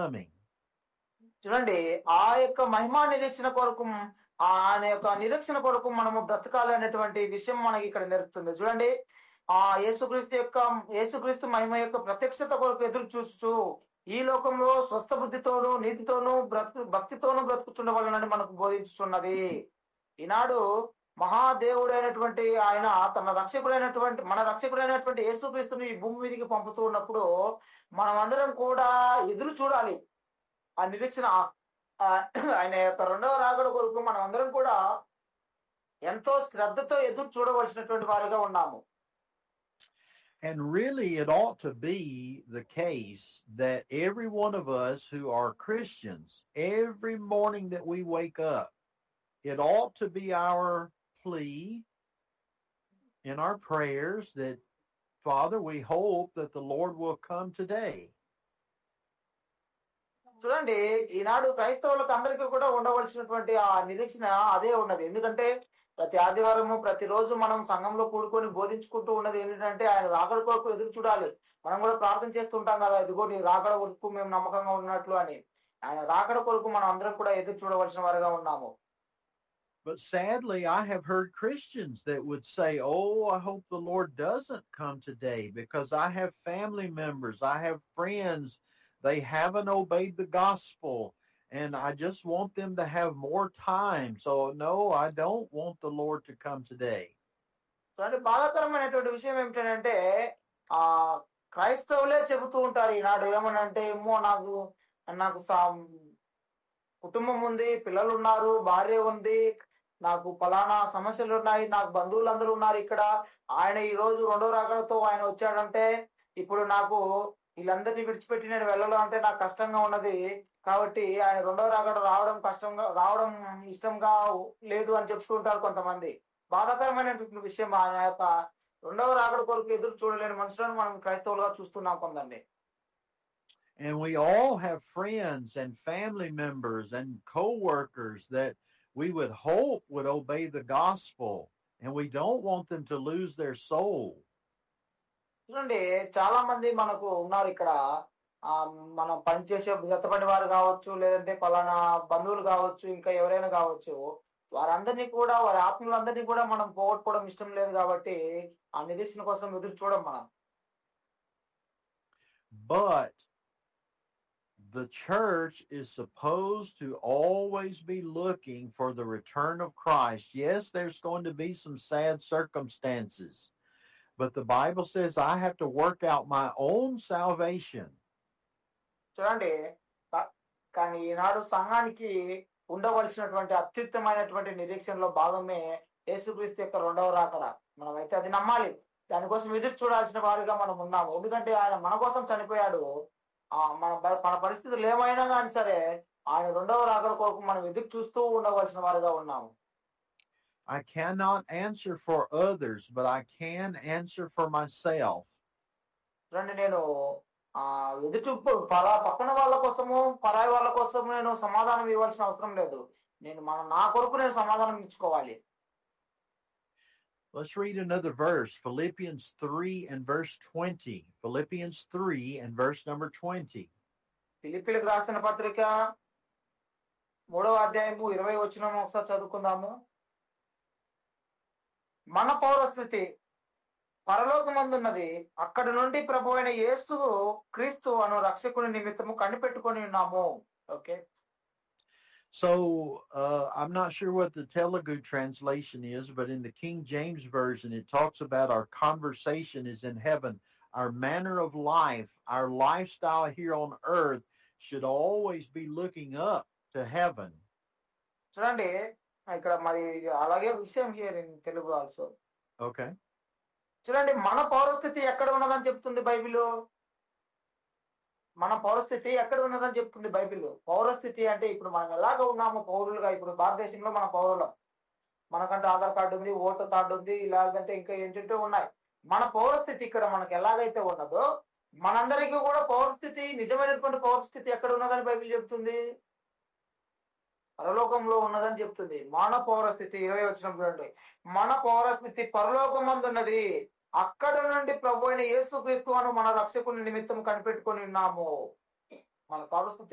coming. చూడండి ఆ యొక్క మహిమా నిరీక్షణ కొరకు ఆ ఆయన యొక్క నిరీక్షణ కొరకు మనము బ్రతకాలి అనేటువంటి విషయం మనకి ఇక్కడ నేర్పుతుంది చూడండి ఆ యేసుక్రీస్తు యొక్క యేసుక్రీస్తు మహిమ యొక్క ప్రత్యక్షత కొరకు ఎదురు చూస్తూ ఈ లోకంలో స్వస్థ బుద్ధితోనూ నీతితోనూ బ్రతు భక్తితోనూ బ్రతుకుతుండవాలని మనకు బోధించుతున్నది ఈనాడు మహాదేవుడైనటువంటి ఆయన తన రక్షకుడైనటువంటి మన రక్షకుడైనటువంటి యేసుక్రీస్తుని ఈ భూమి మీదకి పంపుతూ ఉన్నప్పుడు మనమందరం కూడా ఎదురు చూడాలి ఆ నిరీక్షణ ఆ ఆయన యొక్క రెండవ రాకడ కొరకు మనం అందరం కూడా ఎంతో శ్రద్ధతో ఎదురు చూడవలసినటువంటి వారిగా ఉన్నాము And really, it ought to be the case that every one of us who are Christians, every morning that we wake up, it ought to be our plea in our prayers that, Father, we hope that the Lord will come today. చూడండి ఈనాడు క్రైస్తవులకు అందరికీ కూడా ఉండవలసినటువంటి ఆ నిరీక్షణ అదే ఉన్నది ఎందుకంటే ప్రతి ఆదివారము ప్రతిరోజు మనం సంఘంలో కూడుకొని బోధించుకుంటూ ఉన్నది ఏంటంటే ఆయన రాకడ కొరకు ఎదురు చూడాలి మనం కూడా ప్రార్థన చేస్తుంటాం కదా ఇదిగో నీ రాకడ కొరకు మేము నమ్మకంగా ఉన్నట్లు అని ఆయన రాకడ కొరకు మనం అందరం కూడా ఎదురు చూడవలసిన వారిగా ఉన్నాము But sadly, I have heard Christians that would say, Oh, I hope the Lord doesn't come today because I have family members, I have friends, they haven't obeyed the gospel, and I just want them to have more time. So, no, I don't want the Lord to come today. చూడండి బాధాకరమైనటువంటి విషయం ఏమిటంటే ఆ క్రైస్తవులే చెబుతూ ఉంటారు ఈనాడు ఏమనంటే ఏమో నాకు నాకు సా- కుటుంబం ఉంది పిల్లలు ఉన్నారు భార్య ఉంది నాకు ఫలానా సమస్యలు ఉన్నాయి నాకు బంధువులందరూ ఉన్నారు ఇక్కడ ఆయన ఈ రోజు రెండో రాకడతో ఆయన వచ్చాడంటే ఇప్పుడు నాకు వీళ్ళందరినీ విడిచిపెట్టి నేను వెళ్ళాలి అంటే నాకు కష్టంగా ఉన్నది కాబట్టి ఆయన రెండో రాకడ రావడం కష్టంగా రావడం ఇష్టంగా లేదు అని చెప్తూ ఉంటారు కొంతమంది బాధాకరమైనటువంటి విషయం ఆయన యొక్క రెండవ రాకడ కొరకు ఎదురు చూడలేని మనుషులను మనం క్రైస్తవులుగా చూస్తున్నాం కొందండి And we all have friends and family members and co-workers that we would hope would obey the gospel, and we don't want them to lose their soul. చూడండి చాలా మంది మనకు ఉన్నారు ఇక్కడ ఆ మనం పనిచేసే గత పని వారు కావచ్చు లేదంటే పలానా బంధువులు కావచ్చు ఇంకా ఎవరైనా కావచ్చు వారందరినీ కూడా వారి ఆత్మలందరినీ కూడా మనం పోగొట్టుకోవడం ఇష్టం లేదు కాబట్టి ఆ నిరీక్షణ కోసం ఎదురు చూడం మనం But the church is supposed to always be looking for the return of Christ. Yes, there's going to be some sad circumstances, but the Bible says I have to work out my own salvation. చూడండి కా- కానీ ఈనాడు సంఘానికి ఉండవలసినటువంటి అత్యుత్తమైనటువంటి నిరీక్షణలో భాగమే యేసుక్రీస్తు యొక్క రెండవ రాకడ మనం అయితే అది నమ్మాలి దానికోసం ఎదురు చూడాల్సిన వారిగా మనం ఉన్నాము ఎందుకంటే ఆయన మన కోసం చనిపోయాడు ఆ మన బ- మన పరిస్థితులు ఏమైనా కానీ సరే ఆయన రెండవ రాకడ కొరకు మనం ఎదురు చూస్తూ ఉండవలసిన వారిగా ఉన్నాము I cannot answer for others, but I can answer for myself. చూడండి నేను ఆ ఎదుటి పరా పక్కన వాళ్ళ కోసము పరాయి వాళ్ళ కోసం నేను సమాధానం ఇవ్వాల్సిన అవసరం లేదు నేను మన నా కొరకు నేను సమాధానం ఇచ్చుకోవాలి Let's read another verse, Philippians 3 and verse 20. Philippians 3 and verse number 20. ఫిలిపిలకు రాసిన పత్రిక మూడవ అధ్యాయము ఇరవై వచ్చిన ఒకసారి చదువుకుందాము మన పౌరస్థితి పరలోకమందున్నది అక్కడి నుండి ప్రభు అయిన యేసు క్రీస్తు అను రక్షకుని నిమిత్తము కనిపెట్టుకొని ఉన్నాము okay So uh, I'm not sure what the Telugu translation is, but in the King James Version, it talks about our conversation is in heaven. Our manner of life, our lifestyle here on earth should always be looking up to heaven. చూడండి ఇక్కడ మరి అలాగే విషయం here in Telugu also Okay. చూడండి మన పౌరస్థితి ఎక్కడ ఉన్నదని చెప్తుంది బైబిల్ మన పౌరస్థితి ఎక్కడ ఉన్నదని చెప్తుంది బైబిల్ పౌరస్థితి అంటే ఇప్పుడు మనం ఎలాగ ఉన్నాము పౌరులుగా ఇప్పుడు భారతదేశంలో మన పౌరులం మనకంటే ఆధార్ కార్డు ఉంది ఓటర్ కార్డు ఉంది ఇలాగంటే ఇంకా ఏంటంటే ఉన్నాయి మన పౌరస్థితి ఇక్కడ మనకు ఎలాగైతే ఉన్నదో మనందరికీ కూడా పౌరస్థితి నిజమైనటువంటి పౌరస్థితి ఎక్కడ ఉన్నదని బైబిల్ చెప్తుంది పరలోకంలో ఉన్నదని చెప్తుంది మన పౌరస్థితి ఇరవై వచ్చిన చూడండి మన పౌరస్థితి పరలోకమందున్నది అక్కడ నుండి ప్రభు అయిన యేసుక్రీస్తు అను మన రక్షకుని నిమిత్తం కనిపెట్టుకొని ఉన్నాము మన పౌరస్థితి